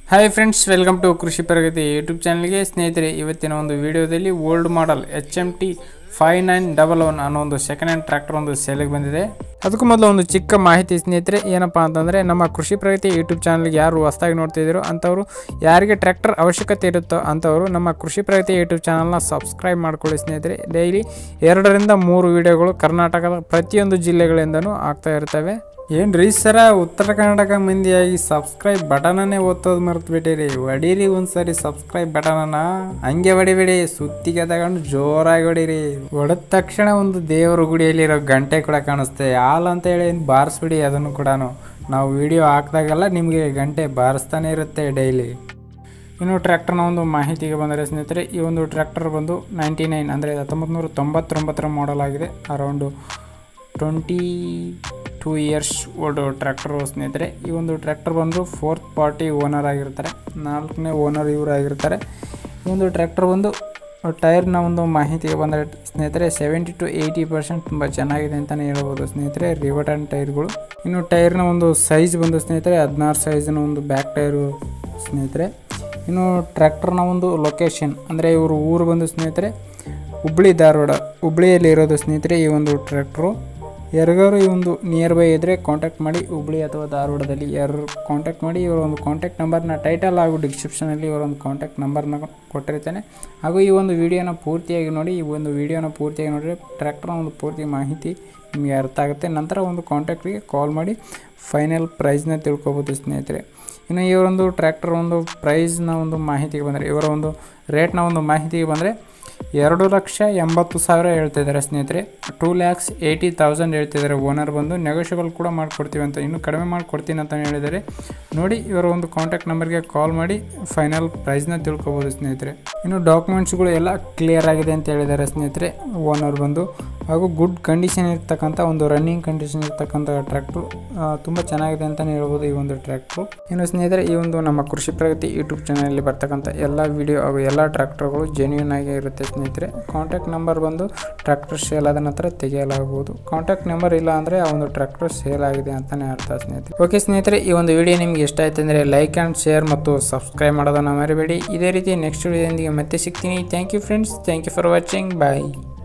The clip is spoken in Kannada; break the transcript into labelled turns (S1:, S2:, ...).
S1: ಹಾಯ್ ಫ್ರೆಂಡ್ಸ್ ವೆಲ್ಕಮ್ ಟು ಕೃಷಿ ಪ್ರಗತಿ ಯೂಟ್ಯೂಬ್ ಚಾನಲ್ಗೆ ಸ್ನೇಹಿತರೆ ಇವತ್ತಿನ ಒಂದು ವಿಡಿಯೋದಲ್ಲಿ old model H M T five nine double one ಅನ್ನೋ ಒಂದು ಸೆಕೆಂಡ್ ಹ್ಯಾಂಡ್ ಟ್ರ್ಯಾಕ್ಟರ್ ಒಂದು ಸೇಲಿಗೆ ಬಂದಿದೆ ಅದಕ್ಕೂ ಮೊದಲು ಒಂದು ಚಿಕ್ಕ ಮಾಹಿತಿ ಸ್ನೇಹಿತರೆ ಏನಪ್ಪಾ ಅಂತಂದರೆ ನಮ್ಮ ಕೃಷಿ ಪ್ರಗತಿ ಯೂಟ್ಯೂಬ್ ಚಾನಲ್ಗೆ ಯಾರು ಹೊಸದಾಗಿ ನೋಡ್ತಿದ್ದೀರೋ ಅಂಥವ್ರು ಯಾರಿಗೆ ಟ್ರ್ಯಾಕ್ಟರ್ ಅವಶ್ಯಕತೆ ಇರುತ್ತೋ ಅಂಥವರು ನಮ್ಮ ಕೃಷಿ ಪ್ರಗತಿ ಯೂಟ್ಯೂಬ್ ಚಾನಲ್ನ ಸಬ್ಸ್ಕ್ರೈಬ್ ಮಾಡ್ಕೊಳ್ಳಿ ಸ್ನೇಹಿತರೆ ಡೈಲಿ ಎರಡರಿಂದ ಮೂರು ವಿಡಿಯೋಗಳು ಕರ್ನಾಟಕದ ಪ್ರತಿಯೊಂದು ಜಿಲ್ಲೆಗಳಿಂದನೂ ಆಗ್ತಾ ಇರ್ತವೆ ಏನ್ರಿ ಸರ ಉತ್ತರ ಕರ್ನಾಟಕ ಮಂದಿಯಾಗಿ ಸಬ್ಸ್ಕ್ರೈಬ್ ಬಟನನ್ನೇ ಒತ್ತೋದು ಮರ್ತು ಬಿಟ್ಟಿರಿ ಹೊಡೀರಿ ಒಂದ್ಸರಿ ಸಬ್ಸ್ಕ್ರೈಬ್ ಬಟನನ್ನ ಹಂಗೆ ಹೊಡಿಬೇಡಿ ಸುತ್ತಿಗೆ ತಗೊಂಡು ಜೋರಾಗಿ ಹೊಡೀರಿ ಹೊಡೆದ ತಕ್ಷಣ ಒಂದು ದೇವರ ಗುಡಿಯಲ್ಲಿರೋ ಗಂಟೆ ಕೂಡ ಕಾಣಿಸುತ್ತೆ ಹಾಲ್ ಅಂತ ಹೇಳಿ ಬಾರಿಸ್ಬಿಡಿ ಅದನ್ನು ಕೂಡ ನಾವು ವಿಡಿಯೋ ಹಾಕಿದಾಗೆಲ್ಲ ನಿಮಗೆ ಗಂಟೆ ಬಾರಿಸ್ತಾನೆ ಇರುತ್ತೆ ಡೈಲಿ ಇನ್ನು ಟ್ರ್ಯಾಕ್ಟರ್ನ ಒಂದು ಮಾಹಿತಿಗೆ ಬಂದರೆ ಸ್ನೇಹಿತರೆ ಈ ಒಂದು ಟ್ರ್ಯಾಕ್ಟರ್ ಬಂದು ನೈಂಟಿ ನೈನ್ ಅಂದರೆ ಹತ್ತೊಂಬತ್ತು ನೂರ ತೊಂಬತ್ತೊಂಬತ್ತರ ಮಾಡಲ್ ಆಗಿದೆ around twenty two years old tractor ಸ್ನೇಹಿತರೆ ಈ ಒಂದು ಟ್ರ್ಯಾಕ್ಟರ್ ಬಂದು ಫೋರ್ತ್ ಪಾರ್ಟಿ ಓನರ್ ಆಗಿರ್ತಾರೆ ನಾಲ್ಕನೇ ಓನರ್ ಇವರು ಆಗಿರ್ತಾರೆ ಈ ಒಂದು ಟ್ರ್ಯಾಕ್ಟರ್ ಬಂದು ಟೈರ್ನ ಒಂದು ಮಾಹಿತಿಗೆ ಬಂದರೆ ಸ್ನೇಹಿತರೆ ಸೆವೆಂಟಿ ಟು ಏಯ್ಟಿ ಪರ್ಸೆಂಟ್ ತುಂಬ ಚೆನ್ನಾಗಿದೆ ಅಂತಲೇ ಹೇಳ್ಬೋದು ಸ್ನೇಹಿತರೆ ರಿವಟನ್ ಟೈರ್ಗಳು ಇನ್ನು ಟೈರ್ನ ಒಂದು ಸೈಜ್ ಬಂದು ಸ್ನೇಹಿತರೆ ಹದಿನಾರು ಸೈಜ್ನ ಒಂದು ಬ್ಯಾಕ್ ಟೈರು ಸ್ನೇಹಿತರೆ ಇನ್ನು ಟ್ರ್ಯಾಕ್ಟರ್ನ ಒಂದು ಲೊಕೇಶನ್ ಅಂದರೆ ಇವರು ಊರು ಬಂದು ಸ್ನೇಹಿತರೆ ಹುಬ್ಳಿ ಧಾರವಾಡ ಹುಬ್ಳಿಯಲ್ಲಿ ಇರೋದು ಸ್ನೇಹಿತರೆ ಈ ಒಂದು ಟ್ರ್ಯಾಕ್ಟ್ರು ಯಾರಿಗಾರು ಈ ಒಂದು ನಿಯರ್ ಬೈ ಇದ್ದರೆ ಕಾಂಟ್ಯಾಕ್ಟ್ ಮಾಡಿ ಹುಬ್ಳಿ ಅಥವಾ ಧಾರವಾಡದಲ್ಲಿ ಯಾರು ಕಾಂಟ್ಯಾಕ್ಟ್ ಮಾಡಿ ಇವರ ಒಂದು ಕಾಂಟ್ಯಾಕ್ಟ್ ನಂಬರ್ನ ಟೈಟಲ್ ಹಾಗೂ ಡಿಸ್ಕ್ರಿಪ್ಷನಲ್ಲಿ ಇವರ ಒಂದು ಕಾಂಟ್ಯಾಕ್ಟ್ ನಂಬರ್ನ ಕೊಟ್ಟಿರ್ತೇನೆ ಹಾಗೂ ಈ ಒಂದು ವಿಡಿಯೋನ ಪೂರ್ತಿಯಾಗಿ ನೋಡಿ ಈ ಒಂದು ವಿಡಿಯೋನ ಪೂರ್ತಿಯಾಗಿ ನೋಡಿದ್ರೆ ಟ್ರ್ಯಾಕ್ಟರ್ನ ಒಂದು ಪೂರ್ತಿ ಮಾಹಿತಿ ನಿಮಗೆ ಅರ್ಥ ಆಗುತ್ತೆ ನಂತರ ಒಂದು ಕಾಂಟ್ಯಾಕ್ಟ್ಗೆ ಕಾಲ್ ಮಾಡಿ ಫೈನಲ್ ಪ್ರೈಸ್ನ ತಿಳ್ಕೊಬೋದು ಸ್ನೇಹಿತರೆ ಇನ್ನು ಈ ಒಂದು ಟ್ರ್ಯಾಕ್ಟರ್ ಒಂದು ಪ್ರೈಸ್ನ ಒಂದು ಮಾಹಿತಿಗೆ ಬಂದರೆ ಇವರ ಒಂದು ರೇಟ್ನ ಒಂದು ಮಾಹಿತಿಗೆ ಬಂದರೆ ಎರಡು ಲಕ್ಷ ಎಂಬತ್ತು ಸಾವಿರ ಹೇಳ್ತಿದ್ದಾರೆ ಸ್ನೇಹಿತರೆ ಟೂ ಲ್ಯಾಕ್ಸ್ ಏಯ್ಟಿ ತೌಸಂಡ್ ಹೇಳ್ತಿದ್ದಾರೆ ಓನರ್ ಬಂದು ನೆಗೋಷಿಯಬಲ್ ಕೂಡ ಮಾಡಿಕೊಡ್ತೀವಿ ಅಂತ ಇನ್ನೂ ಕಡಿಮೆ ಮಾಡಿಕೊಡ್ತೀನಿ ಅಂತ ಹೇಳಿದ್ದಾರೆ ನೋಡಿ ಇವರ ಒಂದು ಕಾಂಟ್ಯಾಕ್ಟ್ ನಂಬರ್ಗೆ ಕಾಲ್ ಮಾಡಿ ಫೈನಲ್ ಪ್ರೈಸ್ನ ತಿಳ್ಕೊಬೋದು ಸ್ನೇಹಿತರೆ ಇನ್ನು ಡಾಕ್ಯುಮೆಂಟ್ಸ್ಗಳು ಎಲ್ಲ ಕ್ಲಿಯರ್ ಆಗಿದೆ ಅಂತ ಹೇಳಿದ್ದಾರೆ ಸ್ನೇಹಿತರೆ ಓನರ್ ಬಂದು ಹಾಗೂ ಗುಡ್ ಕಂಡೀಷನ್ ಇರ್ತಕ್ಕಂಥ ಒಂದು ರನ್ನಿಂಗ್ ಕಂಡೀಷನ್ ಇರ್ತಕ್ಕಂಥ ಟ್ರ್ಯಾಕ್ಟ್ರು ತುಂಬ ಚೆನ್ನಾಗಿದೆ ಅಂತಲೇ ಹೇಳ್ಬೋದು ಈ ಒಂದು ಟ್ರ್ಯಾಕ್ಟ್ರು ಇನ್ನು ಸ್ನೇಹಿತರೆ ಈ ಒಂದು ನಮ್ಮ ಕೃಷಿ ಪ್ರಗತಿ ಯೂಟ್ಯೂಬ್ ಚಾನಲಲ್ಲಿ ಬರ್ತಕ್ಕಂಥ ಎಲ್ಲ ವಿಡಿಯೋ ಹಾಗೂ ಎಲ್ಲ ಟ್ರ್ಯಾಕ್ಟರ್ಗಳು ಜೆನ್ಯೂನ್ ಆಗಿ ಇರುತ್ತೆ ಸ್ನೇಹಿತರೆ ಕಾಂಟ್ಯಾಕ್ಟ್ ನಂಬರ್ ಬಂದು ಟ್ರ್ಯಾಕ್ಟರ್ ಸೇಲ್ ಆದ ನಂತರ ತೆಗೆಯಲಾಗುವುದು ಕಾಂಟ್ಯಾಕ್ಟ್ ನಂಬರ್ ಇಲ್ಲ ಅಂದರೆ ಆ ಒಂದು ಟ್ರ್ಯಾಕ್ಟರ್ ಸೇಲ್ ಆಗಿದೆ ಅಂತಲೇ ಅರ್ಥ ಸ್ನೇಹಿತರೆ ಓಕೆ ಸ್ನೇಹಿತರೆ ಈ ಒಂದು ವಿಡಿಯೋ ನಿಮಗೆ ಇಷ್ಟ ಆಯ್ತು ಅಂದರೆ ಲೈಕ್ ಆ್ಯಂಡ್ ಶೇರ್ ಮತ್ತು ಸಬ್ಸ್ಕ್ರೈಬ್ ಮಾಡೋದನ್ನು ಮರಿಬೇಡಿ ಇದೇ ರೀತಿ ನೆಕ್ಸ್ಟ್ ವಿಡಿಯೋದೊಂದಿಗೆ ಮತ್ತೆ ಸಿಗ್ತೀನಿ thank you friends thank you for watching bye